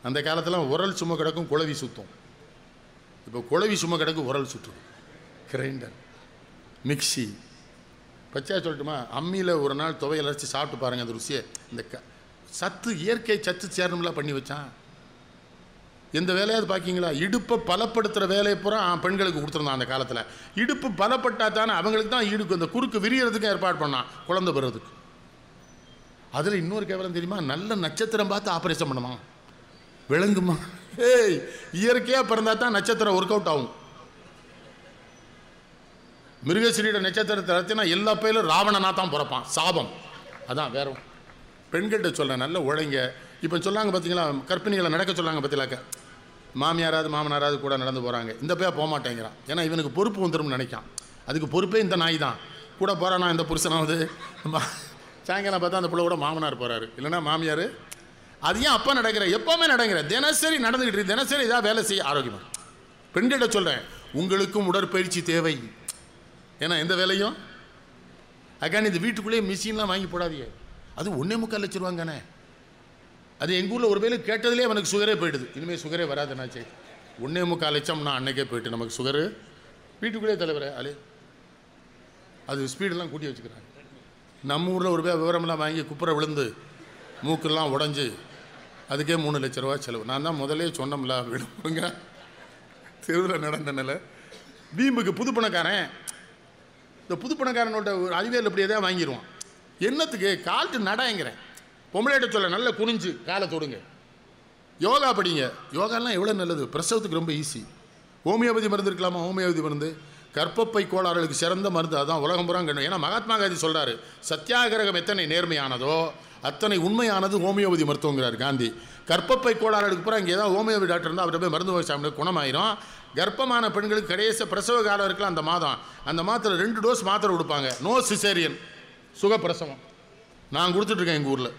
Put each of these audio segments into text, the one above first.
அந்த காலத்தில் உரல் சும்மா கிடக்கும் குழவி சுத்தும் இப்போ குழவி சும்மா கிடக்கு உரல் சுற்றுது கிரைண்டர் மிக்ஸி பச்சையா சொல்லட்டுமா அம்மியில் ஒரு நாள் துவையல் அரைச்சி சாப்பிட்டு பாருங்கள் அந்த ருசியை இந்த க சத்து இயற்கை சத்து சேரணும்ல பண்ணி வச்சான் எந்த வேலையாவது பார்க்கிங்களா இடுப்பை பலப்படுத்துகிற வேலையை பூரா ஆ, பெண்களுக்கு கொடுத்துருந்தான் அந்த காலத்தில் இடுப்பு பலப்பட்டா தானே அவங்களுக்கு தான் இடுக்கு அந்த குறுக்கு விரியறதுக்கு ஏற்பாடு பண்ணான் குழந்தை பெறதுக்கு அதில் இன்னொரு கேவலம் தெரியுமா நல்ல நட்சத்திரம் பார்த்து ஆப்ரேஷன் பண்ணுமா விளங்குமா ஏய் இயற்கையாக பிறந்தா தான் நட்சத்திரம் ஒர்க் அவுட் ஆகும் மிருகஸ்ரீட நட்சத்திரத்தை ரத்தினா எல்லா பயிலும் ராவணனா தான் பிறப்பான் சாபம் அதான் வேற ஒண்ணும். பெண்கள்கிட்ட சொல்கிறேன் நல்ல உழைங்க இப்போ சொல்லாங்க பார்த்தீங்களா கற்பிணிகளை நடக்க சொல்லாங்க பார்த்தீங்களாக்க மாமியாராவது மாமனாராவது கூட நடந்து போகிறாங்க இந்த பையா போக மாட்டேங்கிறான் ஏன்னா இவனுக்கு பொறுப்பு வந்துரும்னு நினைக்கான் அதுக்கு பொறுப்பே இந்த நாய் தான் கூட போகிறானா இந்த புருஷனாவது மா- சாயங்காலம் பார்த்தா அந்த பிள்ளை கூட மாமனார் போகிறாரு இல்லைன்னா மாமியார் அது ஏன் அப்போ நடக்கிற எப்போவுமே நடக்கிற தினசரி நடந்துக்கிட்டு இருக்கு. தினசரி இதாக வேலை செய்ய ஆரோக்கியமாக பெண்கள்கிட்ட சொல்கிறேன் உங்களுக்கும் உடற்பயிற்சி தேவை ஏன்னா எந்த வேலையும் அக்கான இந்த வீட்டுக்குள்ளேயே மிஷின்லாம் வாங்கி போடாதீங்க அது ஒன்றே முக்கால் லட்ச ரூபாங்கண்ணே அது எங்கள் ஊரில் ஒரு வேலை கேட்டதுலேயே அவனுக்கு சுகரே போயிடுது இனிமேல் சுகரே வராதுனாச்சே ஒன்றே முக்கால் லட்சம்னா அன்னைக்கே போயிட்டு நமக்கு சுகரு வீட்டுக்குள்ளேயே தலைவரே அலே அது ஸ்பீடெல்லாம் கூட்டி வச்சுக்கிறாங்க நம்ம ஊரில் ஒரு பேர் விவரமெல்லாம் வாங்கி குப்புற விழுந்து மூக்கெல்லாம் உடஞ்சி அதுக்கே மூணு லட்ச ரூபா செலவு நான் தான் முதலே சொன்னோம்ல விடுங்க தெருவில் நடந்தனால வீம்புக்கு புது பணக்காரன் இந்த புது பணக்காரனோட ஒரு அறிவியல் இப்படி எதாவது வாங்கிடுவான் என்னத்துக்கு கால்ட்டு நடங்கிறேன் பொம்பளைகிட்ட சொல்ல நல்ல குனிஞ்சு காலை தொடுங்க யோகா படிங்க யோகாலாம் எவ்வளோ நல்லது பிரசவத்துக்கு ரொம்ப ஈஸி ஹோமியோபதி மருந்து இருக்கலாமா ஹோமியோபதி மருந்து கர்ப்பப்பை கோளாறுகளுக்கு சிறந்த மருந்து அதான் உலகம் புறம் கண்டு ஏன்னா மகாத்மா காந்தி சொல்றாரு சத்தியாகிரகம் எத்தனை நேர்மையானதோ அத்தனை உண்மையானது ஹோமியோபதி மருத்துவங்கிறார் காந்தி கர்ப்பப்பை கோளாறுகளுக்கு பூரா இங்கே ஏதாவது ஹோமியோபதி டாக்டர் இருந்தால் அவர்கிட்ட போய் மருந்து வாங்கி சாப்பிட்டு குணமாயிரும் கர்ப்பமான பெண்களுக்கு கடைசி பிரசவ காலம் இருக்கலாம் அந்த மாதம் அந்த மாத்திரை ரெண்டு டோஸ் மாத்திரை கொடுப்பாங்க நோ சிசேரியன் சுகப்பிரசவம் நான் கொடுத்துட்ருக்கேன் எங்கள் ஊரில்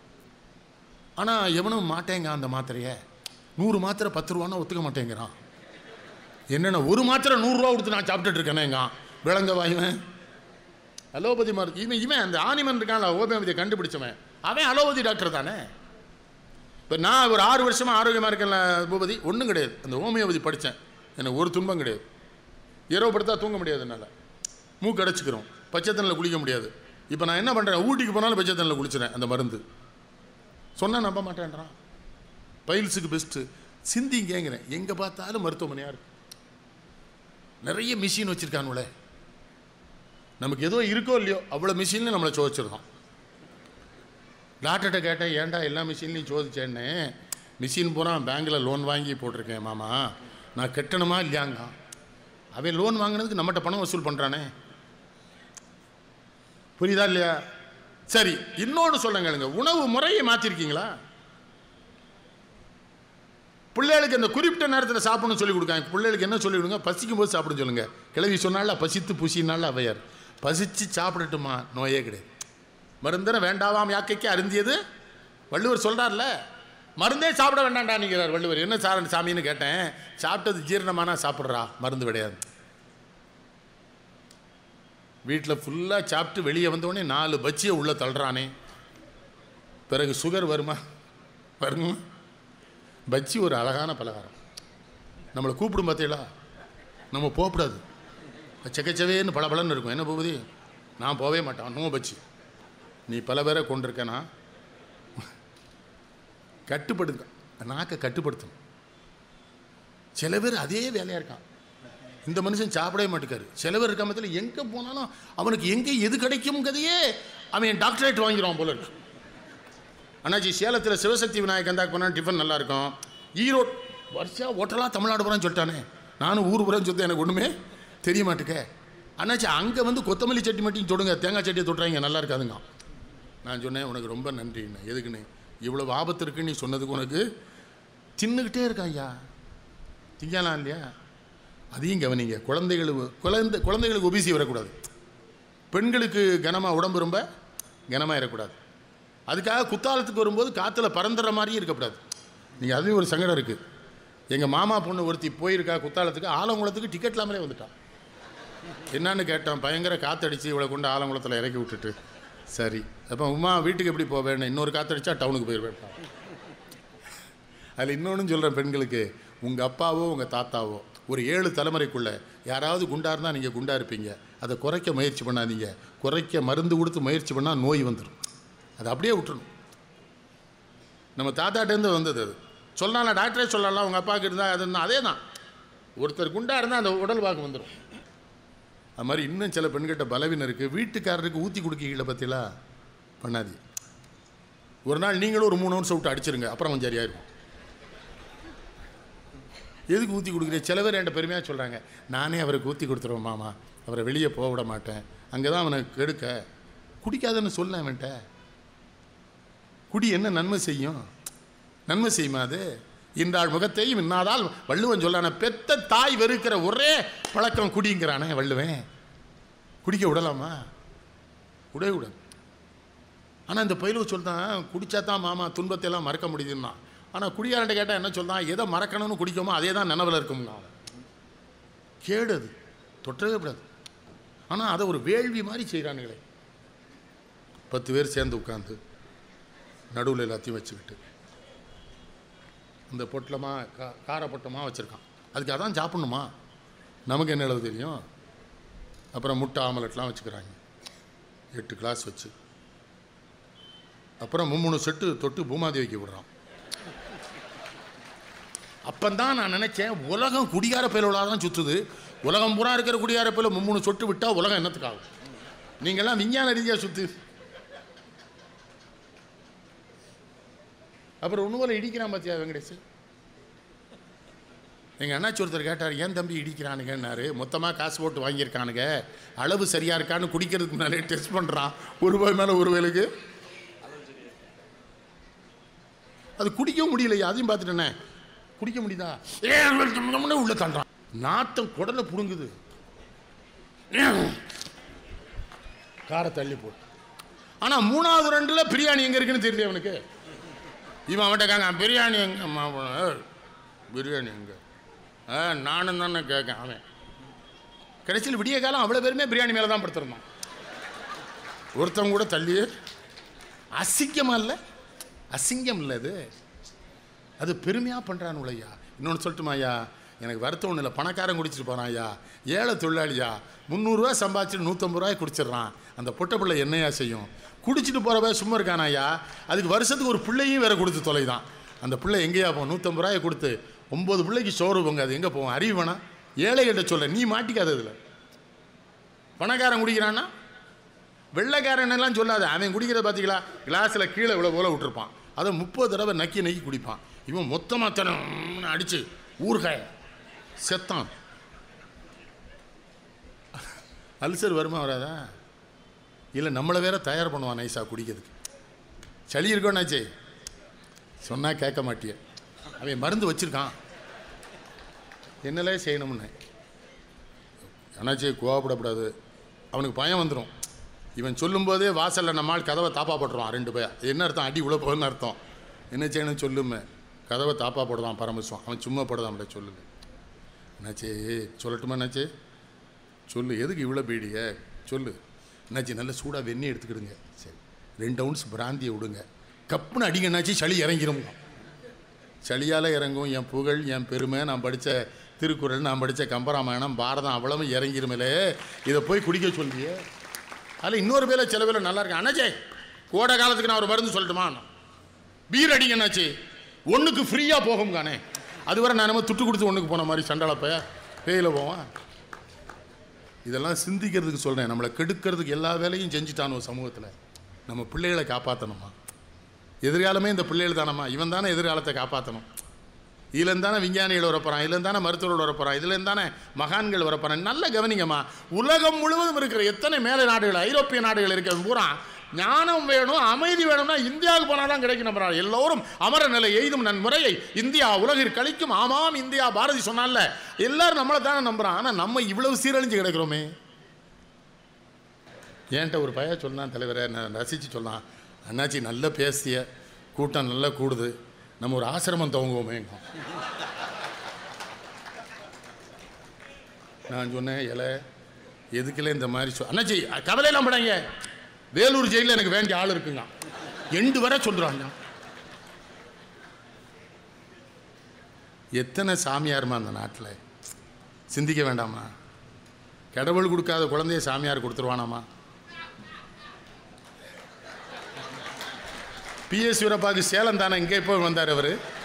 ஆனால் எவனும் மாட்டேங்க அந்த மாத்திரையை நூறு மாத்திரை பத்து ரூபான்னா ஒத்துக்க மாட்டேங்கிறான் என்னென்ன ஒரு மாத்திரை நூறுரூவா கொடுத்து நான் சாப்பிட்டுட்டு இருக்கேனேங்க விளங்க வாயுவன் அலோபதி மருந்து இவன் இவன் அந்த ஆனிமன் இருக்கான்ல ஹோமியோபதியை கண்டுபிடிச்சவன் அவன் அலோபதி டாக்டர் தானே இப்போ நான் ஒரு ஆறு வருஷமாக ஆரோக்கியமாக இருக்கேன்ல பூபதி ஒன்றும் கிடையாது அந்த ஹோமியோபதி படித்தேன் எனக்கு ஒரு துன்பம் கிடையாது இரவு படுத்தா தூங்க முடியாது என்னால் மூக்கு அடைச்சிக்கிறோம் பச்சை தண்ணியில் குளிக்க முடியாது இப்போ நான் என்ன பண்ணுறேன் ஊட்டிக்கு போனாலும் பச்சை தண்ணியில் குளிச்சுறேன் அந்த மருந்து சொன்னால் நம்ப மாட்டேன்றான் பைல்ஸுக்கு பெஸ்ட்டு சிந்திங்கங்கிறேன் எங்கே பார்த்தாலும் மருத்துவமனையாக இருக்கு நிறைய மிஷின் வச்சுருக்கானுங்களே நமக்கு ஏதோ இருக்கோ இல்லையோ அவ்வளோ மிஷினில் நம்மளை சோதிச்சிருக்கோம் டாக்டர்கிட்ட கேட்டேன் ஏன்டா எல்லா மிஷின்லையும் சோதிச்சேன்னு மிஷின் பூரா பேங்க்கில் லோன் வாங்கி போட்டிருக்கேன் மாமா நான் கட்டணுமா இல்லையாங்க அவன் லோன் வாங்கினதுக்கு நம்மகிட்ட பணம் வசூல் பண்ணுறானே புரியுதா இல்லையா சரி இன்னொன்று சொல்லுங்க உணவு முறையை மாற்றிருக்கீங்களா பிள்ளைகளுக்கு அந்த குறிப்பிட்ட நேரத்தில் சாப்பிடணும்னு சொல்லி கொடுக்காங்க பிள்ளைகளுக்கு என்ன சொல்லி கொடுங்க பசிக்கும் போது சாப்பிட சொல்லுங்க கிளவி சொன்னால பசித்து புசினால அவையார் பசிச்சு சாப்பிடட்டுமா நோயே கிடையாது மருந்தன வேண்டாவாம் யாக்கைக்கு அருந்தியது வள்ளுவர் சொல்றார்ல மருந்தே சாப்பிட வேண்டாம்டா நீங்கிறார் வள்ளுவர் என்ன சார் சாமின்னு கேட்டேன் சாப்பிட்டது ஜீரணமானா சாப்பிட்றா மருந்து கிடையாது வீட்டில் ஃபுல்லாக சாப்பிட்டு வெளியே வந்தோடனே நாலு பச்சியை உள்ளே தள்ளுறானே பிறகு சுகர் வருமா வருமா பஜ்ஜி ஒரு அழகான பலகாரம் நம்மளை கூப்பிடும் பார்த்தீங்களா நம்ம போகக்கூடாது செக்கச்சவேன்னு பல பலன்னு இருக்கும் என்ன போகுது நான் போகவே மாட்டேன் நோ பஜ்ஜி நீ பல பேரை கொண்டிருக்கனா கட்டுப்படுத்த நாக்கை கட்டுப்படுத்தணும் சில பேர் அதே வேலையாக இருக்கான் இந்த மனுஷன் சாப்பிடவே மாட்டேக்காரு சில பேர் இருக்க மத்தியில் எங்கே போனாலும் அவனுக்கு எங்கே எது கிடைக்கும்ங்கிறதையே அவன் டாக்டரேட் வாங்கிடுவான் போல இருக்கு அண்ணாச்சி சேலத்தில் சிவசக்தி விநாயகர் தான் போனால் டிஃபன் நல்லா இருக்கும் ஈரோடு வருஷா ஹோட்டலாக தமிழ்நாடு போகிறான்னு சொல்லிட்டானே நானும் ஊர் போகிறேன்னு சொல்லி எனக்கு ஒன்றுமே தெரிய மாட்டுக்க அண்ணாச்சி அங்கே வந்து கொத்தமல்லி சட்னி மட்டும் தொடுங்க தேங்காய் சட்டியை தொட்டுறாங்க நல்லா இருக்காதுங்க நான் சொன்னேன் உனக்கு ரொம்ப நன்றிண்ணே எதுக்குண்ணே இவ்வளவு ஆபத்து இருக்குன்னு நீ சொன்னதுக்கு உனக்கு தின்னுக்கிட்டே இருக்கான் ஐயா திங்கலாம் இல்லையா அதையும் கவனிங்க குழந்தைகள் குழந்தை குழந்தைகளுக்கு ஒபிசி வரக்கூடாது பெண்களுக்கு கனமாக உடம்பு ரொம்ப கனமாக இருக்கக்கூடாது அதுக்காக குத்தாலத்துக்கு வரும்போது காற்றுல பறந்துடுற மாதிரியும் இருக்கக்கூடாது நீங்கள் அதுலேயும் ஒரு சங்கடம் இருக்குது எங்கள் மாமா பொண்ணு ஒருத்தி போயிருக்கா குத்தாலத்துக்கு ஆலங்குளத்துக்கு டிக்கெட் இல்லாமலே வந்துட்டான் என்னன்னு கேட்டேன் பயங்கர காத்தடிச்சு இவளை கொண்டு ஆலங்குளத்தில் இறக்கி விட்டுட்டு சரி அப்போ உமா வீட்டுக்கு எப்படி போவேன் இன்னொரு காத்தடிச்சா டவுனுக்கு போயிடுவேன் அதில் இன்னொன்று சொல்கிறேன் பெண்களுக்கு உங்கள் அப்பாவோ உங்கள் தாத்தாவோ ஒரு ஏழு தலைமுறைக்குள்ள யாராவது குண்டா இருந்தால் நீங்கள் குண்டா இருப்பீங்க அதை குறைக்க முயற்சி பண்ணாதீங்க குறைக்க மருந்து கொடுத்து முயற்சி பண்ணால் நோய் வந்துடும் அதை அப்படியே விட்டுறணும் நம்ம தாத்தாட்டேருந்து வந்தது அது சொல்லலாம் டாக்டரே சொல்லலாம் உங்கள் அப்பாவுக்கு இருந்தால் அது அதே தான் ஒருத்தர் குண்டா இருந்தால் அந்த உடல் வாக்கு வந்துடும் அது மாதிரி இன்னும் சில பெண்கிட்ட பலவீனம் இருக்குது வீட்டுக்காரருக்கு ஊற்றி கொடுக்கீங்கள பற்றிலாம் பண்ணாதீங்க ஒரு நாள் நீங்களும் ஒரு மூணு வருஷம் விட்டு அடிச்சிருங்க அப்புறம் கொஞ்சம் சரியாயிருக்கும் எதுக்கு ஊற்றி கொடுக்குறீங்க சில பேர் என்கிட்ட பெருமையாக சொல்கிறாங்க நானே அவருக்கு ஊற்றி கொடுத்துருவேன் மாமா அவரை வெளியே போக விட மாட்டேன் அங்கே தான் அவனை கெடுக்க குடிக்காதன்னு சொல்ல அவன்கிட்ட குடி என்ன நன்மை செய்யும் நன்மை செய்யுமா அது இன்றாள் முகத்தையும் இன்னாதால் வள்ளுவன் சொல்லான பெத்த தாய் வெறுக்கிற ஒரே பழக்கம் குடிங்கிறானே வள்ளுவன் குடிக்க விடலாமா விடவே விடாது ஆனால் இந்த பயிலுவ சொல்லிட்டான் குடிச்சா தான் மாமா துன்பத்தை எல்லாம் மறக்க முடியுதுன்னா ஆனால் குடியாரன்ட்ட கேட்டால் என்ன சொல்றான் எதை மறக்கணும்னு குடிக்கமோ அதே தான் நினைவில் இருக்கும்னா அவன் கேடு அது தொட்டவே கூடாது ஆனால் அதை ஒரு வேள்வி மாதிரி செய்கிறானுங்களே பத்து பேர் சேர்ந்து உட்காந்து நடுவில் எல்லாத்தையும் வச்சுக்கிட்டு இந்த பொட்டலமாக கா கார பொட்டமாக வச்சுருக்கான் அதுக்கு அதான் சாப்பிட்ணுமா நமக்கு என்ன எழுத தெரியும் அப்புறம் முட்டை ஆமலெட்லாம் வச்சுக்கிறாங்க எட்டு கிளாஸ் வச்சு அப்புறம் மும்மூணு செட்டு தொட்டு பூமாதேவிக்கு விடுறான் அப்பந்தான் நான் நினைச்சேன் உலகம் குடியார பயலோட தான் சுற்றுது உலகம் பூரா இருக்கிற குடியார பயல மும்மூணு சொட்டு விட்டால் உலகம் என்னத்துக்காகும் நீங்கள்லாம் விஞ்ஞான ரீதியாக சுத்து அப்புறம் ஒன்று போல இடிக்கிறான் பார்த்தியா வெங்கடேஷ் எங்கள் அண்ணாச்சி ஒருத்தர் கேட்டார் ஏன் தம்பி இடிக்கிறானுங்கன்னாரு மொத்தமாக காசு போட்டு வாங்கியிருக்கானுங்க அளவு சரியாக இருக்கான்னு குடிக்கிறதுக்கு முன்னாலே டெஸ்ட் பண்ணுறான் ஒரு ரூபாய் மேலே ஒரு வேலுக்கு அது குடிக்கவும் முடியலையா அதையும் பார்த்துட்டேனே குடிக்க முடியுதா ஏன் உள்ள தள்ளுறான் நாத்தம் குடலை புடுங்குது காரை தள்ளி போட்டு ஆனால் மூணாவது ரெண்டில் பிரியாணி எங்கே இருக்குன்னு தெரியல அவனுக்கு இவன் அவன்கிட்ட கேங்க பிரியாணி எங்க அம்மா ஏய், பிரியாணி எங்க ஆ நானும் தானே கேட்கேன் அவன் கடைசியில் விடிய காலம் அவ்வளோ பேருமே பிரியாணி மேலே தான் படுத்துருந்தான் ஒருத்தவங்க கூட தள்ளி அசிங்கமா இல்லை அசிங்கம் இல்லை அது அது பெருமையாக பண்ணுறான் ஐயா இன்னொன்று சொல்லட்டுமா ஐயா எனக்கு வருத்தம் ஒன்றும் இல்லை பணக்காரன் குடிச்சிட்டு போகிறான் ஐயா ஏழை தொழிலாளியா முந்நூறுரூவா சம்பாதிச்சுட்டு நூற்றம்பது ரூபாய் குடிச்சிடுறான் அந்த பொட்டை பிள்ளை என்னையா செய்யும் குடிச்சிட்டு போகிறவ சும்மா இருக்கானா ஐயா அதுக்கு வருஷத்துக்கு ஒரு பிள்ளையும் வேற கொடுத்து தொலைதான் அந்த பிள்ளை எங்கேயா போகும் நூற்றம்பது ரூபாயை கொடுத்து ஒம்பது பிள்ளைக்கு சோறு போங்க அது எங்கே போகும் அறிவு வேணா ஏழைகிட்ட சொல்ல நீ மாட்டிக்காத இதில் பணக்காரன் குடிக்கிறான்னா வெள்ளைக்காரன் எல்லாம் சொல்லாத அவன் குடிக்கிறத பார்த்தீங்களா கிளாஸில் கீழே இவ்வளோ போல விட்டுருப்பான் அதை முப்பது தடவை நக்கி நக்கி குடிப்பான் இவன் மொத்தமாக தனம் அடித்து ஊறுகாய செத்தான் அல்சர் வருமா வராதா இல்லை நம்மளை வேற தயார் பண்ணுவான் நைஸாக குடிக்கிறதுக்கு சளி இருக்கோன்னாச்சே சொன்னால் கேட்க மாட்டிய அவன் மருந்து வச்சிருக்கான் என்னலே செய்யணும்னு அண்ணாச்சி கோவப்படக்கூடாது அவனுக்கு பயம் வந்துடும் இவன் சொல்லும்போதே வாசலில் நம்மால் கதவை தாப்பா போட்டுருவான் ரெண்டு பேர் என்ன அர்த்தம் அடி உள்ள போகுதுன்னு அர்த்தம் என்ன செய்யணும் சொல்லுமே கதவை தாப்பா போடுவான் பரமசிவம் அவன் சும்மா போடுதான் அப்படியே சொல்லுங்க என்னாச்சு சொல்லட்டுமா என்னாச்சு சொல்லு எதுக்கு இவ்வளோ பீடிய சொல்லு என்னாச்சு நல்ல சூடாக வெந்நி எடுத்துக்கிடுங்க சரி ரெண்டு அவுன்ஸ் பிராந்தியை விடுங்க கப்புன்னு அடிங்க என்னாச்சு சளி இறங்கிரும் சளியால் இறங்கும் என் புகழ் என் பெருமை நான் படித்த திருக்குறள் நான் படித்த கம்பராமாயணம் பாரதம் அவ்வளவு இறங்கிருமலே இதை போய் குடிக்க சொல்லியே அதில் இன்னொரு பேரை சில பேர் நல்லா இருக்கு அண்ணாச்சே கோடை காலத்துக்கு நான் ஒரு மருந்து சொல்லட்டுமா பீர் அடிங்க என்னாச்சு ஒன்றுக்கு ஃப்ரீயாக போகும் கானே அதுவரை நான் நம்ம துட்டு கொடுத்து ஒன்றுக்கு போன மாதிரி சண்டாளப்பைய பேயில் போவான் இதெல்லாம் சிந்திக்கிறதுக்கு சொல்கிறேன் நம்மளை கெடுக்கிறதுக்கு எல்லா வேலையும் செஞ்சுட்டான் ஒரு சமூகத்தில் நம்ம பிள்ளைகளை காப்பாற்றணுமா எதிர்காலமே இந்த பிள்ளைகள் தானம்மா இவன் தானே எதிர்காலத்தை காப்பாற்றணும் இதுலேருந்து தானே விஞ்ஞானிகள் வரப்போகிறான் இதுலேருந்து தானே மருத்துவர்கள் வரப்போகிறான் இதுலேருந்து தானே மகான்கள் வரப்போகிறான் நல்ல கவனிங்கம்மா உலகம் முழுவதும் இருக்கிற எத்தனை மேலை நாடுகள் ஐரோப்பிய நாடுகள் இருக்கிறது பூரா ஞானம் வேணும் அமைதி வேணும்னா இந்தியாவுக்கு போனால் தான் கிடைக்கும் நம்புறாங்க எல்லோரும் அமர நிலை எய்தும் நன் முறையை இந்தியா உலகில் கழிக்கும் ஆமாம் இந்தியா பாரதி சொன்னால எல்லாரும் நம்மளை தானே நம்புறான் ஆனால் நம்ம இவ்வளவு சீரழிஞ்சு கிடக்கிறோமே என்கிட்ட ஒரு பையன் சொன்னான் தலைவரை நான் ரசித்து சொன்னான் அண்ணாச்சி நல்ல பேசிய கூட்டம் நல்லா கூடுது நம்ம ஒரு ஆசிரமம் துவங்குவோமே நான் சொன்னேன் இலை எதுக்குல இந்த மாதிரி சொ அண்ணாச்சி கவலையெல்லாம் படாங்க வேலூர் ஜெயிலில் எனக்கு வேண்டிய ஆள் இருக்குங்க எண்டு வரை சொல்கிறாங்க எத்தனை சாமியாருமா அந்த நாட்டில் சிந்திக்க வேண்டாமா கடவுள் கொடுக்காத குழந்தைய சாமியார் கொடுத்துருவானாமா பிஎஸ் வீரப்பாக்கு சேலம் தானே இங்கே இப்போ வந்தார் அவர்